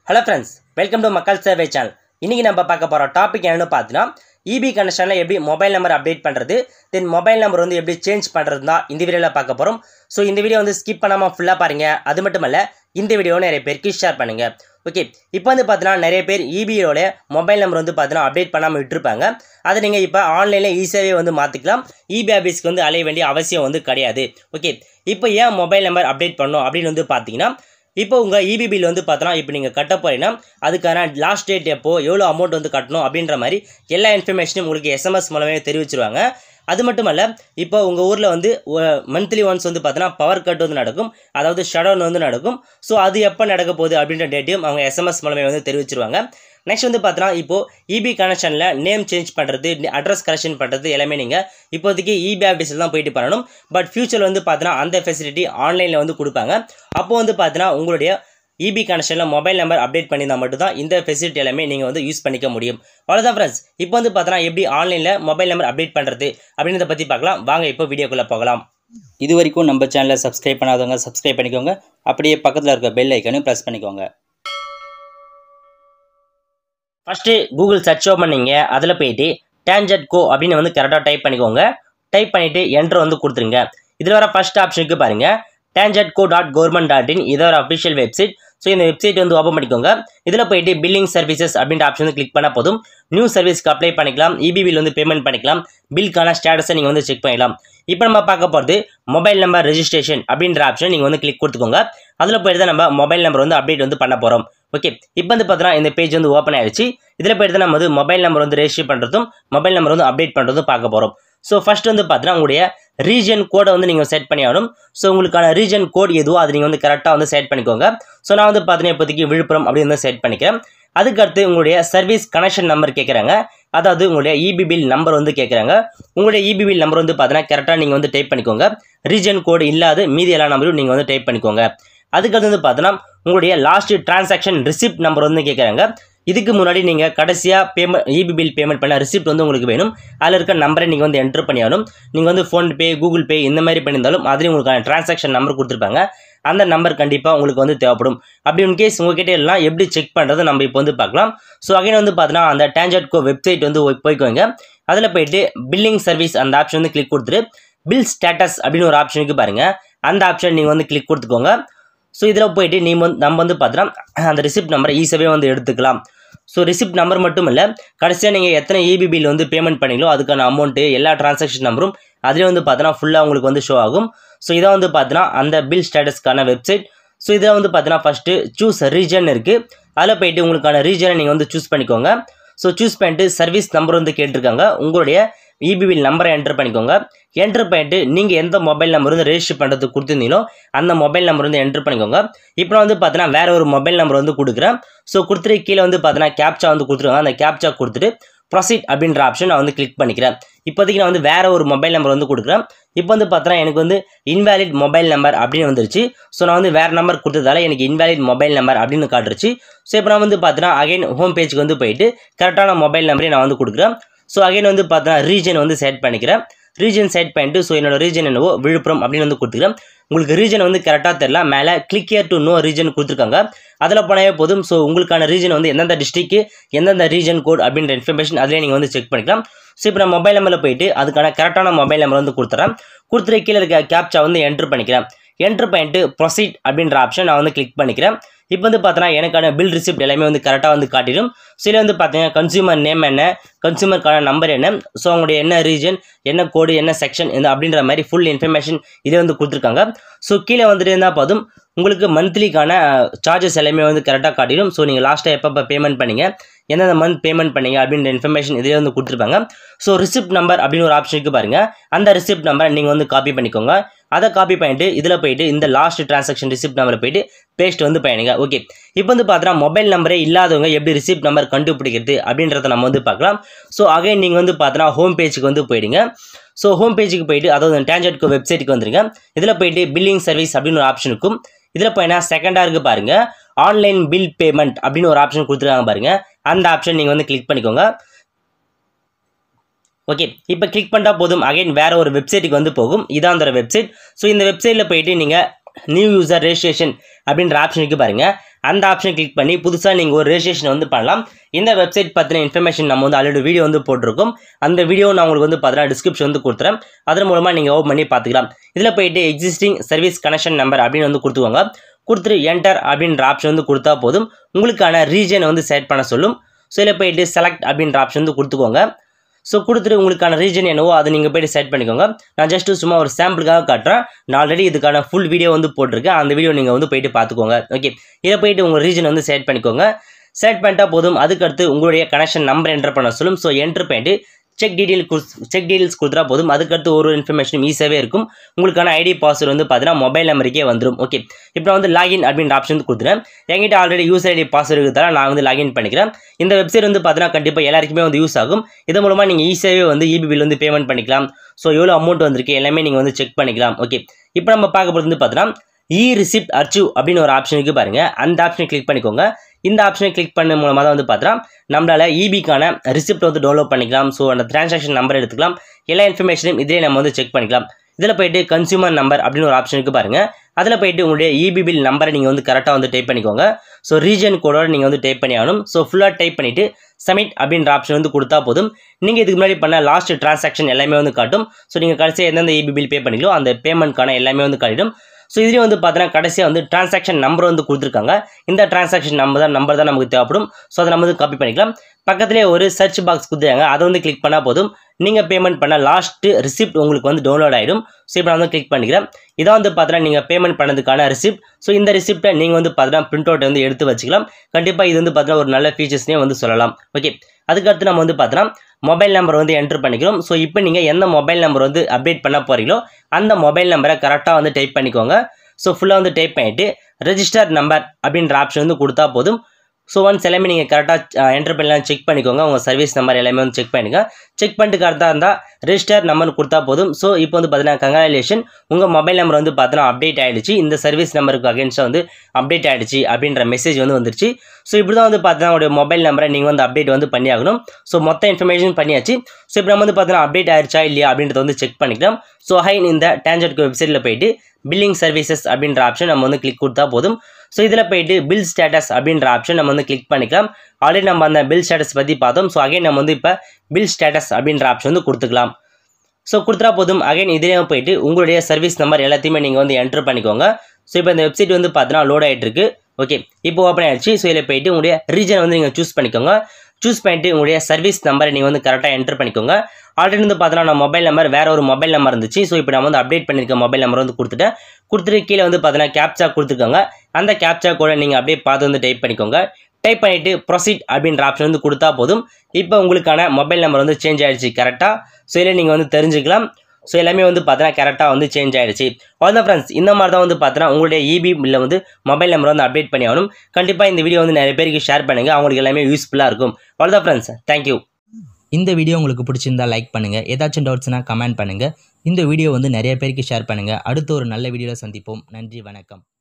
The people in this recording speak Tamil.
ஹலோ ஃப்ரெண்ட்ஸ் வெல்கம் டு மக்கள் சேவை சேனல் இன்றைக்கி நம்ம பார்க்க போகிற டாபிக் என்னென்னு பார்த்தீங்கன்னா இபி கனெக்ஷனில் எப்படி மொபைல் நம்பர் அப்டேட் பண்ணுறது தென் மொபைல் நம்பர் வந்து எப்படி சேஞ்ச் பண்ணுறது தான் இந்த வீடியோவில் பார்க்க போகிறோம் ஸோ இந்த வீடியோ வந்து ஸ்கிப் பண்ணாமல் ஃபுல்லாக பாருங்கள் அது மட்டும் இல்ல இந்த வீடியோவை நிறைய பேருக்கு ஷேர் பண்ணுங்கள் ஓகே இப்போ வந்து பார்த்தீங்கன்னா நிறைய பேர் இபியோட மொபைல் நம்பர் வந்து பார்த்தீங்கன்னா அப்டேட் பண்ணாமல் விட்டுருப்பாங்க அதை நீங்கள் இப்போ ஆன்லைனில் ஈஸியாகவே வந்து மாற்றிக்கலாம் இபி ஆஃபீஸ்க்கு வந்து அலைய வேண்டிய அவசியம் வந்து கிடையாது ஓகே இப்போ ஏன் மொபைல் நம்பர் அப்டேட் பண்ணணும் அப்படின்னு வந்து பார்த்தீங்கன்னா இப்போ உங்கள் இபி பில் வந்து பார்த்தோன்னா இப்போ நீங்கள் கட்ட போறீங்கன்னா அதுக்கான லாஸ்ட் டேட் எப்போ எவ்வளோ அமௌண்ட் வந்து கட்டணும் அப்படின்ற மாதிரி எல்லா இன்ஃபர்மேஷனும் உங்களுக்கு எஸ்எம்எஸ் மூலமே தெரிவிச்சிருவாங்க அது மட்டும் அல்ல இப்போ உங்கள் ஊரில் வந்து மந்த்லி ஒன்ஸ் வந்து பார்த்தோன்னா பவர் கட் வந்து நடக்கும் அதாவது ஷடவுன் வந்து நடக்கும் ஸோ அது எப்போ நடக்க போகுது அப்படின்ற டேட்டையும் அவங்க எஸ்எம்எஸ் மூலமே வந்து தெரிவிச்சிருவாங்க நெக்ஸ்ட் வந்து பார்த்தோன்னா இப்போது இபி கனெக்ஷனில் நேம் சேஞ்ச் பண்ணுறது அட்ரஸ் கரெக்ஷன் பண்ணுறது எல்லாமே நீங்கள் இப்போதைக்கு இபி ஆஃபீஸில் தான் போயிட்டு பண்ணணும் பட் ஃபியூச்சர் வந்து பார்த்தோன்னா அந்த ஃபெசிலிட்டி ஆன்லைனில் வந்து கொடுப்பாங்க அப்போ வந்து பார்த்தோன்னா உங்களுடைய இபி கனெக்ஷனில் மொபைல் நம்பர் அப்டேட் பண்ணியிருந்தால் மட்டும்தான் இந்த ஃபெசிலிட்டி எல்லாமே நீங்கள் வந்து யூஸ் பண்ணிக்க முடியும் அவ்வளோதான் ஃப்ரெண்ட்ஸ் இப்போ வந்து பார்த்தோன்னா எப்படி ஆன்லைனில் மொபைல் நம்பர் அப்டேட் பண்ணுறது அப்படின்றத பற்றி பார்க்கலாம் வாங்க இப்போ வீடியோக்குள்ளே போகலாம் இது வரைக்கும் நம்ம சேனலை சப்ஸ்கிரைப் பண்ணாதவங்க சப்ஸ்கிரைப் பண்ணிக்கோங்க அப்படியே பக்கத்தில் இருக்க பெல் ஐக்கனையும் ப்ரெஸ் பண்ணிக்கோங்க ஃபஸ்ட்டு கூகுள் சர்ச் ஓப்பன் பண்ணிங்க அதில் போயிட்டு டேஞ்சட் கோ அப்படின்னு வந்து கரெக்டாக டைப் பண்ணிக்கோங்க டைப் பண்ணிவிட்டு என்ட்ரு வந்து கொடுத்துருங்க இதில் வர ஃபஸ்ட் ஆப்ஷனுக்கு பாருங்கள் TANGEDCO dot government dot in இது ஒரு அஃபிஷியல் வெப்சைட் ஸோ இந்த வெப்சைட் வந்து ஓப்பன் பண்ணிக்கோங்க இதில் போயிட்டு பில்லிங் சர்வீசஸ் அப்படின்ற ஆப்ஷன் வந்து கிளிக் பண்ணால் போதும் நியூ சர்வீஸ்க்கு அப்ளை பண்ணிக்கலாம் இபி பில் வந்து பேமெண்ட் பண்ணிக்கலாம் பில்க்கான ஸ்டேட்டஸை நீங்கள் வந்து செக் பண்ணிக்கலாம் இப்போ நம்ம பார்க்க போகிறது மொபைல் நம்பர் ரெஜிஸ்ட்ரேஷன் அப்படின்ற ஆப்ஷன் நீங்கள் வந்து கிளிக் கொடுத்துக்கோங்க அதில் போயிட்டு தான் நம்ம மொபைல் நம்பர் வந்து அப்டேட் வந்து பண்ண போகிறோம் ஓகே இப்போ வந்து பார்த்தீங்கன்னா இந்த பேஜ் வந்து ஓப்பன் ஆயிடுச்சு இதில் போயிட்டு தான் நம்ம வந்து மொபைல் நம்பர் வந்து ரெஜிஸ்டர் பண்ணுறதும் மொபைல் நம்பர் வந்து அப்டேட் பண்ணுறதும் பார்க்க போகிறோம் ஸோ ஃபஸ்ட் வந்து பார்த்தீங்கன்னா உங்களுடைய ரீஜன் கோடை வந்து நீங்கள் செட் பண்ணி ஆகணும் ஸோ உங்களுக்கான ரீஜன் கோட் எதுவோ அது நீங்கள் வந்து கரெக்டாக வந்து செட் பண்ணிக்கோங்க ஸோ நான் வந்து பார்த்தீங்கன்னா இப்போதைக்கு விழுப்புரம் அப்படின்னு வந்து செட் பண்ணிக்கிறேன் அதுக்கடுத்து உங்களுடைய சர்வீஸ் கனெக்ஷன் நம்பர் கேட்குறாங்க அதாவது உங்களுடைய இபி பில் நம்பர் வந்து கேட்குறாங்க உங்களுடைய இபி பில் நம்பர் வந்து பார்த்தீங்கன்னா கரெக்டாக நீங்கள் வந்து டைப் பண்ணிக்கோங்க ரீஜன் கோடு இல்லாத மீதி எல்லா நம்பரும் நீங்கள் வந்து டைப் பண்ணிக்கோங்க அதுக்கடுத்து வந்து பார்த்தீங்கன்னா உங்களுடைய லாஸ்ட் டிரான்சாக்ஷன் ரிசிப்ட் நம்பர் வந்து கேட்குறாங்க இதுக்கு முன்னாடி நீங்கள் கடைசியாக பேமெண்ட் இபி பில் பேமெண்ட் பண்ண ரிசிப்ட் வந்து உங்களுக்கு வேணும் அதில் இருக்க நம்பரை நீங்கள் வந்து என்ட்ரு பண்ணியாகணும் நீங்கள் வந்து ஃபோன்பே கூகுள் பே இந்த மாதிரி பண்ணியிருந்தாலும் அதுலேயும் உங்களுக்கான டிரான்சாக்ஷன் நம்பர் கொடுத்துருப்பாங்க அந்த நம்பர் கண்டிப்பாக உங்களுக்கு வந்து தேவைப்படும் அப்படி இன் கேஸ் உங்ககிட்ட எல்லாம் எப்படி செக் பண்ணுறது நம்ம இப்போ வந்து பார்க்கலாம் ஸோ அகைன் வந்து பார்த்தீங்கன்னா அந்த டேஞ்சட் கோ வெப்சைட் வந்து போய்க்கோங்க அதில் போயிட்டு பில்லிங் சர்வீஸ் அந்த ஆப்ஷன் வந்து கிளிக் கொடுத்துட்டு பில் ஸ்டேட்டஸ் அப்படின்னு ஒரு ஆப்ஷனுக்கு பாருங்கள் அந்த ஆப்ஷன் நீங்கள் வந்து கிளிக் கொடுத்துக்கோங்க ஸோ இதில் போயிட்டு நீ வந்து நம்ம வந்து பார்த்தோன்னா அந்த ரிசிப்ட் நம்பரை ஈஸியாகவே வந்து எடுத்துக்கலாம் ஸோ ரிசிப்ட் நம்பர் மட்டும் இல்லை கடைசியாக நீங்கள் எத்தனை இபி பில் வந்து பேமெண்ட் பண்ணீங்களோ அதுக்கான அமௌண்ட்டு எல்லா டிரான்சாக்ஷன் நம்பரும் அதிலே வந்து பார்த்தோன்னா ஃபுல்லாக உங்களுக்கு வந்து ஷோ ஆகும் ஸோ இதை வந்து பார்த்தோன்னா அந்த பில் ஸ்டேட்டஸ்க்கான வெப்சைட் ஸோ இதில் வந்து பார்த்தீங்கன்னா ஃபஸ்ட்டு சூஸ் ரீஜன் இருக்குது அதில் போயிட்டு உங்களுக்கான ரீஜனை நீங்கள் வந்து சூஸ் பண்ணிக்கோங்க ஸோ சூஸ் பண்ணிட்டு சர்வீஸ் நம்பர் வந்து கேட்டிருக்காங்க உங்களுடைய இபி பில் நம்பரை என்டர் பண்ணிக்கோங்க என்டர் பண்ணிட்டு நீங்கள் எந்த மொபைல் நம்பர் வந்து ரெஜிஸ்டர் பண்ணுறது கொடுத்துருந்தீங்களோ அந்த மொபைல் நம்பர் வந்து என்டர் பண்ணிக்கோங்க இப்போ வந்து பார்த்தீங்கன்னா வேறு ஒரு மொபைல் நம்பர் வந்து கொடுக்குறேன் ஸோ கொடுத்துட்டு கீழே வந்து பார்த்தீங்கன்னா கேப்ச்சா வந்து கொடுத்துருவாங்க அந்த கேப்ச்சா கொடுத்துட்டு ப்ரொசீட் அப்படின்ற ஆப்ஷன் நான் வந்து கிளிக் பண்ணிக்கிறேன் இப்போதைக்கு நான் வந்து வேறு ஒரு மொபைல் நம்பர் வந்து கொடுக்குறேன் இப்போ வந்து பார்த்தீங்கன்னா எனக்கு வந்து இன்வேலிட் மொபைல் நம்பர் அப்படின்னு வந்துருச்சு ஸோ நான் வந்து வேறு நம்பர் கொடுத்ததால எனக்கு இன்வேலிட் மொபைல் நம்பர் அப்படின்னு காட்டுருச்சு ஸோ இப்போ நான் வந்து பார்த்தீங்கன்னா அகைன் ஹோம் பேஜுக்கு வந்து போயிட்டு கரெக்டான மொபைல் நம்பரே நான் வந்து கொடுக்குறேன் ஸோ அகைன் வந்து பார்த்தீங்கன்னா ரீஜன் வந்து செட் பண்ணிக்கிறேன் ரீஜன் செட் பண்ணிட்டு ஸோ என்னோட ரீஜன் என்னவோ விழுப்புரம் அப்படின்னு வந்து கொடுத்துக்கிறேன் உங்களுக்கு ரீஜன் வந்து கரெக்டாக தெரில மேலே click here to know region கொடுத்துருக்காங்க அதில் போனாவே போதும் ஸோ உங்களுக்கான ரீஜன் வந்து எந்தெந்த டிஸ்ட்ரிக்கு எந்தெந்த ரீஜன் கோட் அப்படின்ற இன்ஃபர்மேஷன் அதிலே நீங்கள் வந்து செக் பண்ணிக்கலாம் ஸோ இப்போ நான் மொபைல் நம்பரில் போயிட்டு அதுக்கான கரெக்டான மொபைல் நம்பர் வந்து கொடுத்துறேன் கொடுத்துட்டு கீழே இருக்க கேப்ச்சா வந்து என்ட்ரு பண்ணிக்கிறேன் என்ட்ரு பண்ணிட்டு ப்ரொசீட் அப்படின்ற ஆப்ஷன் நான் வந்து கிளிக் பண்ணிக்கிறேன் இப்போ வந்து பார்த்தோன்னா எனக்கான பில் ரிசிப்ட் எல்லாமே வந்து கரெக்டாக வந்து காட்டிடும் சில வந்து பார்த்தீங்கன்னா கன்சியூமர் நேம் என்ன கன்சியூமருக்கான நம்பர் என்ன ஸோ அவங்களுடைய என்ன ரீஜன் என்ன கோடு என்ன செக்ஷன் இந்த அப்படின்ற மாதிரி ஃபுல் இன்ஃபர்மேஷன் இதே வந்து கொடுத்துருக்காங்க ஸோ கீழே வந்துட்டு இருந்தால் போதும் உங்களுக்கு மந்த்லிக்கான சார்ஜஸ் எல்லாமே வந்து கரெக்டாக காட்டிடும் ஸோ நீங்கள் லாஸ்ட்டாக எப்பப்போ பேமெண்ட் பண்ணீங்க எந்தெந்த மந்த் பேமெண்ட் பண்ணீங்க அப்படின்ற இன்ஃபர்மேஷன் இதிலே வந்து கொடுத்துருப்பாங்க ஸோ ரிசிப்ட் நம்பர் அப்படின்னு ஒரு ஆப்ஷனுக்கு பாருங்கள் அந்த ரிசிப்ட் நம்பரை நீங்கள் வந்து காப்பி பண்ணிக்கோங்க அதை காப்பி பண்ணிட்டு இதில் போயிட்டு இந்த லாஸ்ட் டிரான்சாக்ஷன் ரிசிப்ட் நம்பரை போயிட்டு பேஸ்ட் வந்து பயணிங்க ஓகே இப்போ வந்து பார்த்தீங்கன்னா மொபைல் நம்பரே இல்லாதவங்க எப்படி ரிசிப்ட் நம்பர் கண்டுபிடிக்கிறது அப்படின்றத நம்ம வந்து பார்க்கலாம் ஸோ அகைன் நீங்கள் வந்து பார்த்தீங்கன்னா ஹோம் பேஜுக்கு வந்து போயிடுங்க ஸோ ஹோம் பேஜுக்கு போயிட்டு அதாவது டேஞ்சட்க்கு வெப்சைட்டுக்கு வந்துருங்க இதில் போயிட்டு பில்லிங் சர்வீஸ் அப்படின்னு ஒரு ஆப்ஷன் இருக்கும் இதில் போயினா செகண்டாக இருக்குது பாருங்கள் ஆன்லைன் பில் பேமெண்ட் அப்படின்னு ஒரு ஆப்ஷன் கொடுத்துருக்காங்க பாருங்கள் அந்த ஆப்ஷன் நீங்கள் வந்து கிளிக் பண்ணிக்கோங்க ஓகே இப்போ கிளிக் பண்ணிட்டா போதும் அகைன் வேறு ஒரு வெப்சைட்டுக்கு வந்து போகும் இதான் அந்த வெப்சைட் ஸோ இந்த வெப்சைட்டில் போயிட்டு நீங்கள் நியூ யூசர் ரெஜிஸ்ட்ரேஷன் அப்படின்ற ஆப்ஷனுக்கு பாருங்கள் அந்த ஆப்ஷனை கிளிக் பண்ணி புதுசாக நீங்கள் ஒரு ரெஜிஸ்ட்ரேஷன் வந்து பண்ணலாம் இந்த வெப்சைட் பற்றின இன்ஃபர்மேஷன் நம்ம வந்து ஆல்ரெடி வீடியோ வந்து போட்டிருக்கோம் அந்த வீடியோ நான் உங்களுக்கு வந்து பார்த்தீங்கன்னா டிஸ்கிரிப்ஷன் வந்து கொடுத்துறேன் அதன் மூலமாக நீங்கள் ஓப்பன் பண்ணி பார்த்துக்கலாம் இதில் போயிட்டு எக்ஸிஸ்டிங் சர்வீஸ் கனெக்ஷன் நம்பர் அப்படின்னு வந்து கொடுத்துக்கோங்க கொடுத்துட்டு என்டர் அப்படின்ற ஆப்ஷன் வந்து கொடுத்தா போதும் உங்களுக்கான ரீஜனை வந்து செலக்ட் பண்ண சொல்லும் ஸோ இதில் போயிட்டு செலக்ட் அப்படின்ற ஆப்ஷன் வந்து கொடுத்துக்கோங்க ஸோ கொடுத்துட்டு உங்களுக்கான ரீஜன் என்னவோ அதை நீங்கள் போய்ட்டு செட் பண்ணிக்கோங்க நான் ஜஸ்ட்டு சும்மா ஒரு சாம்பிளுக்காக காட்டுறேன் நான் ஆல்ரெடி இதுக்கான ஃபுல் வீடியோ வந்து போட்டிருக்கேன் அந்த வீடியோ நீங்கள் வந்து போயிட்டு பார்த்துக்கோங்க ஓகே இதை போயிட்டு உங்கள் ரீஜன் வந்து செட் பண்ணிக்கோங்க செட் பண்ணிட்டா போதும் அதுக்கடுத்து உங்களுடைய கனெக்ஷன் நம்பர் என்டர் பண்ண சொல்லும் ஸோ என்டர் பண்ணிட்டு செக் டீடெயில் செக் டீடெயில்ஸ் கொடுத்தா போதும் அதுக்கடுத்து ஒரு ஒரு இன்ஃபர்மேஷனும் ஈஸியாகவே இருக்கும் உங்களுக்கான ஐடி பாஸ்வேர்டு வந்து பார்த்தீங்கன்னா மொபைல் நம்பருக்கே வந்துடும் ஓகே இப்போ நான் வந்து லாகின் அப்படின்ற ஆப்ஷன் வந்து கொடுத்துறேன் என்கிட்ட ஆல்ரெடி யூசர் ஐடி பாஸ்வேர்டு இருக்கிறதால நான் வந்து லாகின் பண்ணிக்கிறேன் இந்த வெப்சைட் வந்து பார்த்தீங்கன்னா கண்டிப்பாக எல்லாருக்குமே வந்து யூஸ் ஆகும் இதன் மூலமாக நீங்கள் ஈஸியாகவே வந்து இபி பில் வந்து பேமெண்ட் பண்ணிக்கலாம் ஸோ எவ்வளோ அமௌண்ட் வந்திருக்கு எல்லாமே நீங்கள் வந்து செக் பண்ணிக்கலாம் ஓகே இப்போ நம்ம பார்க்க போகிறது வந்து பார்த்தீங்கன்னா இ ரிசிப்ட் அர்ச்சிவ் அப்படின்னு ஒரு ஆப்ஷன் இருக்குது பாருங்கள் அந்த ஆப்ஷனை கிளிக் பண்ணிக்கோங்க இந்த ஆப்ஷனை கிளிக் பண்ண மூலமாக தான் வந்து பார்த்தா நம்மளால் இபிக்கான ரிசிப்ட் வந்து டவுன்லோட் பண்ணிக்கலாம் ஸோ அந்த டிரான்சாக்ஷன் நம்பர் எடுத்துக்கலாம் எல்லா இன்ஃபர்மேஷனும் இதிலே நம்ம வந்து செக் பண்ணிக்கலாம் இதில் போயிட்டு கன்சியூமர் நம்பர் அப்படின்னு ஒரு ஆப்ஷன் இருக்குது பாருங்கள் அதில் போயிட்டு உங்களுடைய இபி பில் நம்பரை நீங்கள் வந்து கரெக்டாக வந்து டைப் பண்ணிக்கோங்க ஸோ ரீஜன் கோடோட நீங்கள் வந்து டைப் பண்ணி ஆகணும் ஸோ ஃபுல்லாக டைப் பண்ணிவிட்டு சப்மிட் அப்படின்ற ஆப்ஷன் வந்து கொடுத்தா போதும் நீங்கள் இதுக்கு முன்னாடி பண்ண லாஸ்ட் டிரான்சாக்ஷன் எல்லாமே வந்து காட்டும் ஸோ நீங்கள் கடைசியாக எந்தெந்த இபி பில் பே பண்ணிக்கலோ அந்த பேமெண்ட்கான எல்லாமே வந்து காட்டிடும் ஸோ இதுலேயும் வந்து பார்த்தீங்கன்னா கடைசியாக வந்து டிரான்சாக்ஷன் நம்பர் வந்து கொடுத்துருக்காங்க இந்த டிரான்சாக்ஷன் நம்பர் தான் நம்பர் தான் நமக்கு தேவைப்படும் ஸோ அதை நம்ம வந்து காப்பி பண்ணிக்கலாம் பக்கத்துலேயே ஒரு சர்ச் பாக்ஸ் கொடுத்துருக்காங்க அதை வந்து கிளிக் பண்ணால் போதும் நீங்கள் பேமெண்ட் பண்ண லாஸ்ட்டு ரிசிப்ட் உங்களுக்கு வந்து டவுன்லோட் ஆகிடும் ஸோ இப்போ நான் வந்து கிளிக் பண்ணிக்கிறேன் இதான் வந்து பார்த்தீங்கன்னா நீங்கள் பேமெண்ட் பண்ணதுக்கான ரிசிப்ட் ஸோ இந்த ரிசிப்ட்டை நீங்கள் வந்து பார்த்தீங்கன்னா பிரிண்ட் அவுட் வந்து எடுத்து வச்சுக்கலாம் கண்டிப்பாக இது வந்து பார்த்தீங்கன்னா ஒரு நல்ல ஃபீச்சர்ஸ்னே வந்து சொல்லலாம் ஓகே அதுக்கடுத்து நம்ம வந்து பார்த்தீங்கன்னா மொபைல் நம்பர் வந்து என்ட்ரு பண்ணிக்கிறோம் ஸோ இப்போ நீங்கள் எந்த மொபைல் நம்பர் வந்து அப்டேட் பண்ண போகிறீங்களோ அந்த மொபைல் நம்பரை கரெக்டாக வந்து டைப் பண்ணிக்கோங்க ஸோ ஃபுல்லாக வந்து டைப் பண்ணிவிட்டு ரெஜிஸ்டர் நம்பர் அப்படின்ற ஆப்ஷன் வந்து கொடுத்தா போதும் ஸோ ஒன்ஸ் எல்லாமே நீங்கள் கரெக்டாக என்டர் பண்ணலாம் செக் பண்ணிக்கோங்க உங்கள் சர்வீஸ் நம்பர் எல்லாமே வந்து செக் பண்ணிங்க செக் பண்ணிட்டு கரெக்டாக இருந்தால் ரெஜிஸ்டர் நம்பர் கொடுத்தா போதும் ஸோ இப்போ வந்து பார்த்தீங்கன்னா கங்க்ராச்சுலேஷன் உங்கள் மொபைல் நம்பர் வந்து பார்த்தீங்கன்னா அப்டேட் ஆகிடுச்சு இந்த சர்வீஸ் நம்பருக்கு அகேன்ஸ்டாக வந்து அப்டேட் ஆகிடுச்சு அப்படின்ற மெசேஜ் வந்து வந்துருச்சு ஸோ இப்படி தான் வந்து பார்த்தீங்கன்னா உங்களுடைய மொபைல் நம்பரை நீங்கள் வந்து அப்டேட் வந்து பண்ணி ஆகணும் ஸோ மொத்த இன்ஃபர்மேஷன் பண்ணியாச்சு ஸோ இப்போ நம்ம வந்து பார்த்தீங்கன்னா அப்டேட் ஆயிடுச்சா இல்லையா அப்படின்றத வந்து செக் பண்ணிக்கலாம் ஸோ ஹைன் இந்த டேஞ்சட் வெப்சைட்டில் போயிட்டு பில்லிங் சர்வீசஸ் அப்படின்ற ஆப்ஷன் நம்ம வந்து கிளிக் கொடுத்தா போதும் ஸோ இதில் போயிட்டு பில் ஸ்டேட்டஸ் அப்படின்ற ஆப்ஷன் நம்ம வந்து கிளிக் பண்ணிக்கலாம் ஆல்ரெடி நம்ம அந்த பில் ஸ்டேட்டஸ் பற்றி பார்த்தோம் ஸோ அகைன் நம்ம வந்து இப்போ பில் ஸ்டேட்டஸ் அப்படின்ற ஆப்ஷன் வந்து கொடுத்துக்கலாம் ஸோ கொடுத்தா போதும் அகைன் இதிலே போயிட்டு உங்களுடைய சர்வீஸ் நம்பர் எல்லாத்தையுமே நீங்கள் வந்து என்டர் பண்ணிக்கோங்க ஸோ இப்போ இந்த வெப்சைட் வந்து பார்த்தீங்கன்னா லோட் ஆகிட்டு இருக்கு ஓகே இப்போ ஓப்பன் ஆயிடுச்சு ஸோ இதில் போயிட்டு உங்களுடைய ரீஜன் வந்து நீங்கள் சூஸ் பண்ணிக்கோங்க சூஸ் பண்ணிட்டு உங்களுடைய சர்வீஸ் நம்பரை நீங்கள் வந்து கரெக்டாக என்டர் பண்ணிக்கோங்க ஆல்ரெடி வந்து பார்த்தோன்னா நான் மொபைல் நம்பர் வேறு ஒரு மொபைல் நம்பர் இருந்துச்சு ஸோ இப்போ நான் வந்து அப்டேட் பண்ணியிருக்க மொபைல் நம்பர் வந்து கொடுத்துட்டேன் கொடுத்துட்டு கீழே வந்து பார்த்தீங்கன்னா கேப்சா கொடுத்துருக்காங்க அந்த கேப்சா கூட நீங்கள் அப்படியே பார்த்து வந்து டைப் பண்ணிக்கோங்க டைப் பண்ணிவிட்டு ப்ரொசீட் அப்படின்ற ஆப்ஷன் வந்து கொடுத்தா போதும் இப்போ உங்களுக்கான மொபைல் நம்பர் வந்து சேஞ்ச் ஆகிடுச்சு கரெக்டாக ஸோ இதில் நீங்கள் வந்து தெரிஞ்சுக்கலாம் ஸோ எல்லாமே வந்து பார்த்தீங்கன்னா கரெக்டாக வந்து சேஞ்ச் ஆகிடுச்சு அவ்வளோதான் ஃப்ரெண்ட்ஸ் இந்த மாதிரி தான் வந்து பார்த்தீங்கன்னா உங்களுடைய இபி பில்லை வந்து மொபைல் நம்பர் வந்து அப்டேட் பண்ணி ஆகணும் கண்டிப்பாக இந்த வீடியோ வந்து நிறைய பேருக்கு ஷேர் பண்ணுங்கள் அவங்களுக்கு எல்லாமே யூஸ்ஃபுல்லாக இருக்கும் அவ்வளோதான் ஃப்ரெண்ட்ஸ் தேங்க்யூ இந்த வீடியோ உங்களுக்கு பிடிச்சிருந்தா லைக் பண்ணுங்கள் ஏதாச்சும் டவுட்ஸ்னால் கமெண்ட் பண்ணுங்கள் இந்த வீடியோ வந்து நிறைய பேருக்கு ஷேர் பண்ணுங்கள் அடுத்த ஒரு நல்ல வீடியோவில் சந்திப்போம் நன்றி வணக்கம்